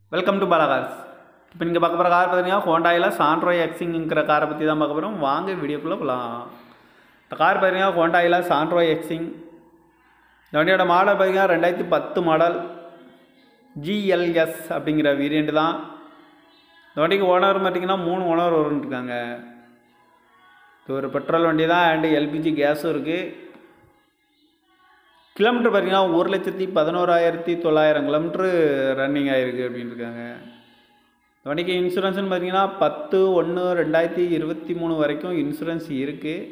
welcome to Bala Cars இப்போ நீங்கள் பார்க்க போகிற கார் பார்த்தீங்கன்னா ஹோண்டாயில் சாண்ட்ரோ எக்ஸிங்கிற காரை பற்றி தான் பார்க்க போகிறோம் வாங்க வீடியோக்குள்ளே போகலாம் இந்த கார் பார்த்தீங்கன்னா ஹோண்டாயில் சாண்ட்ரோ எக்ஸிங் இந்த வண்டியோட மாடல் பார்த்தீங்கன்னா ரெண்டாயிரத்தி பத்து மாடல் ஜிஎல்எஸ் அப்படிங்கிற வேரியண்ட் தான் இந்த வண்டிக்கு ஓனர் பார்த்தீங்கன்னா மூணு ஓனர் வரும்னு இது ஒரு பெட்ரோல் வண்டி தான் அண்டு எல்பிஜி கேஸும் இருக்குது கிலோமீட்டர் பார்த்தீங்கன்னா ஒரு லட்சத்தி பதினோராயிரத்தி தொள்ளாயிரம் கிலோமீட்ரு ரன்னிங் ஆகிருக்கு அப்படின்னு இருக்காங்க இந்த வண்டிக்கு இன்சூரன்ஸ்னு பார்த்தீங்கன்னா பத்து ஒன்று ரெண்டாயிரத்தி இருபத்தி மூணு வரைக்கும் இன்சூரன்ஸ் இருக்குது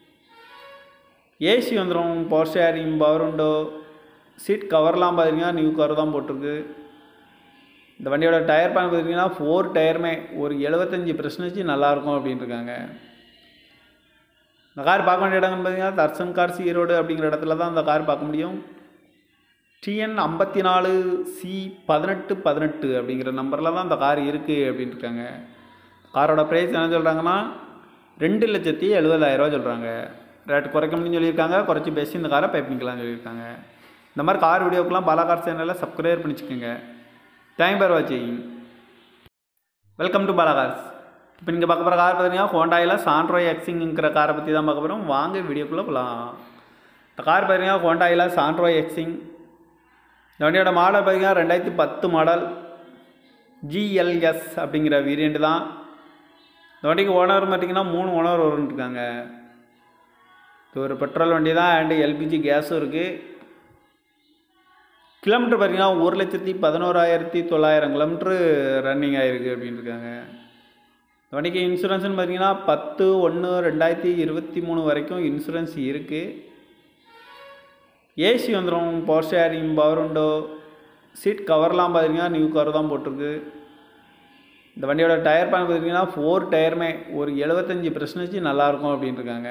ஏசி வந்துடும் power steering power window seat கவர்லாம் பார்த்தீங்கன்னா நியூ கவர் தான் போட்டிருக்கு இந்த வண்டியோட டயர் பேன் பார்த்தீங்கன்னா ஃபோர் டயருமே ஒரு எழுபத்தஞ்சி பர்சன்டேஜ் நல்லாயிருக்கும் அப்படின்னு இருக்காங்க இந்த கார் பார்க்க வேண்டிய இடங்கள்னு பார்த்தீங்கன்னா தர்சன் கார்ஸ் ஈரோடு அப்படிங்கிற இடத்துல தான் அந்த கார் பார்க்க முடியும் டிஎன் ஐம்பத்தி நாலு சி பதினெட்டு பதினெட்டு அப்படிங்கிற நம்பரில் தான் அந்த கார் இருக்குது அப்படின்னு இருக்காங்க காரோட ப்ரைஸ் என்ன சொல்கிறாங்கன்னா ரெண்டு லட்சத்தி எழுபதாயிரரூவா சொல்கிறாங்க ரேட் குறைக்க முடியும்னு சொல்லியிருக்காங்க குறைச்சி பேசி இந்த காரை பைப் பண்ணிக்கலாம்னு சொல்லியிருக்காங்க இந்த மாதிரி கார் வீடியோக்கெலாம் பாலா கார் சேனலில் சப்ஸ்கிரைப் பண்ணிச்சுக்கோங்க தேங்க் பேர் வாட்சிங் வெல்கம் டு பாலா கார்ஸ் இப்போ நீங்கள் பார்க்க போகிற கார் பார்த்தீங்கன்னா ஹோண்டாயில் சாண்ட்ரோ எக்ஸிங்கிற காரை பற்றி தான் பார்க்க போகிறோம் வாங்க வீடியோக்குள்ளே போகலாம் இந்த கார் பார்த்தீங்கன்னா ஹோண்டாயில் சாண்ட்ரோ எக்ஸிங் இந்த வண்டியோட மாடல் பார்த்தீங்கன்னா ரெண்டாயிரத்தி பத்து மாடல் ஜிஎல்எஸ் அப்படிங்கிற வேரியண்ட் தான் இந்த வண்டிக்கு ஓனர் பார்த்தீங்கன்னா மூணு ஓனர் வரும்னு இது ஒரு பெட்ரோல் வண்டி தான் அண்டு எல்பிஜி கேஸும் இருக்குது கிலோமீட்டர் பார்த்தீங்கன்னா ஒரு லட்சத்தி பதினோராயிரத்தி தொள்ளாயிரம் கிலோமீட்ரு ரன்னிங் ஆகிருக்கு அப்படின்னு இருக்காங்க இந்த வண்டிக்கு இன்சூரன்ஸ்னு பார்த்தீங்கன்னா பத்து ஒன்று ரெண்டாயிரத்தி இருபத்தி மூணு வரைக்கும் இன்சூரன்ஸ் இருக்குது ஏசி வந்துடும் power steering power window seat கவர்லாம் பார்த்தீங்கன்னா நியூ கவர் தான் போட்டிருக்கு இந்த வண்டியோட டயர் பேன் பார்த்தீங்கன்னா ஃபோர் டயருமே ஒரு எழுபத்தஞ்சி பர்சன்டேஜ் நல்லாயிருக்கும் அப்படின்னு இருக்காங்க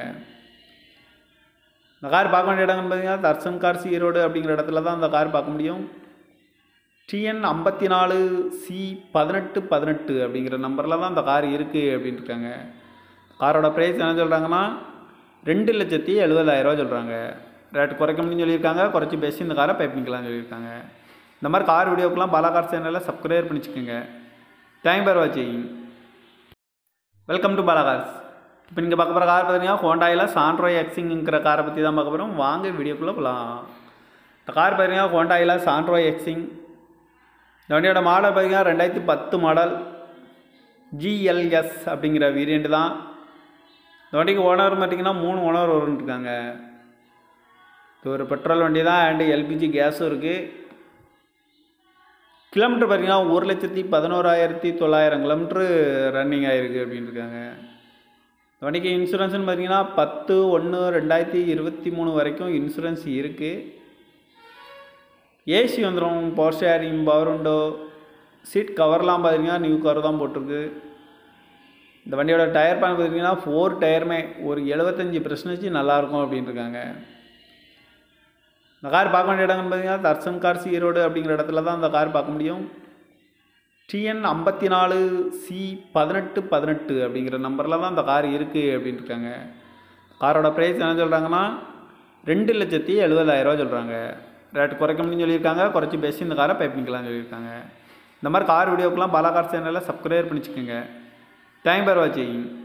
இந்த கார் பார்க்க வேண்டிய இடங்கள்னு பார்த்தீங்கன்னா தர்சன் கார்ஸ் ஈரோடு அப்படிங்கிற இடத்துல தான் அந்த கார் பார்க்க முடியும் டிஎன் ஐம்பத்தி நாலு சி பதினெட்டு பதினெட்டு அப்படிங்கிற நம்பரில் தான் அந்த கார் இருக்குது அப்படின்னு இருக்காங்க காரோட ப்ரைஸ் என்ன சொல்கிறாங்கன்னா ரெண்டு லட்சத்தி எழுபதாயிரரூவா சொல்கிறாங்க ரேட் குறைக்க முடியும்னு சொல்லியிருக்காங்க குறைச்சி பேசி இந்த காரை பைப் பண்ணிக்கலாம்னு சொல்லியிருக்காங்க இந்த மாதிரி கார் வீடியோக்கெலாம் பாலா கார் சேனலில் சப்ஸ்கிரைப் பண்ணிச்சுக்கோங்க தேங்க் பேர் வாட்சிங் வெல்கம் டு பாலா கார்ஸ் இப்போ நீங்கள் பார்க்க போகிற கார் பார்த்தீங்கன்னா ஹோண்டாயில் சாண்ட்ரோ எக்ஸிங்கிற காரை பற்றி தான் பார்க்க போகிறோம் வாங்க வீடியோக்குள்ளே போகலாம் இந்த கார் பார்த்தீங்கன்னா ஹோண்டாயில் சாண்ட்ரோ எக்ஸிங் இந்த வண்டியோட மாடல் பார்த்தீங்கன்னா ரெண்டாயிரத்தி பத்து மாடல் ஜிஎல்எஸ் அப்படிங்கிற வேரியண்ட் தான் இந்த வண்டிக்கு ஓனர் பார்த்தீங்கன்னா மூணு ஓனர் வரும்னு இது ஒரு பெட்ரோல் வண்டி தான் அண்டு எல்பிஜி கேஸும் இருக்குது கிலோமீட்டர் பார்த்தீங்கன்னா ஒரு லட்சத்தி பதினோராயிரத்தி தொள்ளாயிரம் கிலோமீட்ரு ரன்னிங் ஆகிருக்கு அப்படின்னு இருக்காங்க இந்த வண்டிக்கு இன்சூரன்ஸ்னு பார்த்தீங்கன்னா பத்து ஒன்று ரெண்டாயிரத்தி இருபத்தி மூணு வரைக்கும் இன்சூரன்ஸ் இருக்குது ஏசி வந்துடும் power steering power window seat கவர்லாம் பார்த்தீங்கன்னா நியூ கவர் தான் போட்டிருக்கு இந்த வண்டியோட டயர் பேன் பார்த்தீங்கன்னா ஃபோர் டயருமே ஒரு எழுபத்தஞ்சி பர்சன்டேஜ் நல்லாயிருக்கும் அப்படின்னு இருக்காங்க இந்த கார் பார்க்க வேண்டிய இடங்கள்னு பார்த்தீங்கன்னா தர்சன் கார்ஸ் ஈரோடு அப்படிங்கிற இடத்துல தான் அந்த கார் பார்க்க முடியும் டிஎன் ஐம்பத்தி நாலு சி பதினெட்டு பதினெட்டு அப்படிங்கிற நம்பரில் தான் அந்த கார் இருக்குது அப்படின்னு இருக்காங்க காரோட ப்ரைஸ் என்ன சொல்கிறாங்கன்னா ரெண்டு லட்சத்தி எழுபதாயிரரூவா சொல்கிறாங்க ரேட் குறைக்க முடியும்னு சொல்லியிருக்காங்க குறைச்சி பேசி இந்த காரை பைப் பண்ணிக்கலாம்னு சொல்லியிருக்காங்க இந்த மாதிரி கார் வீடியோக்கெலாம் பாலா கார் சேனலில் சப்ஸ்கிரைப் பண்ணிச்சுக்கோங்க தேங்க் பேர் வாட்சிங்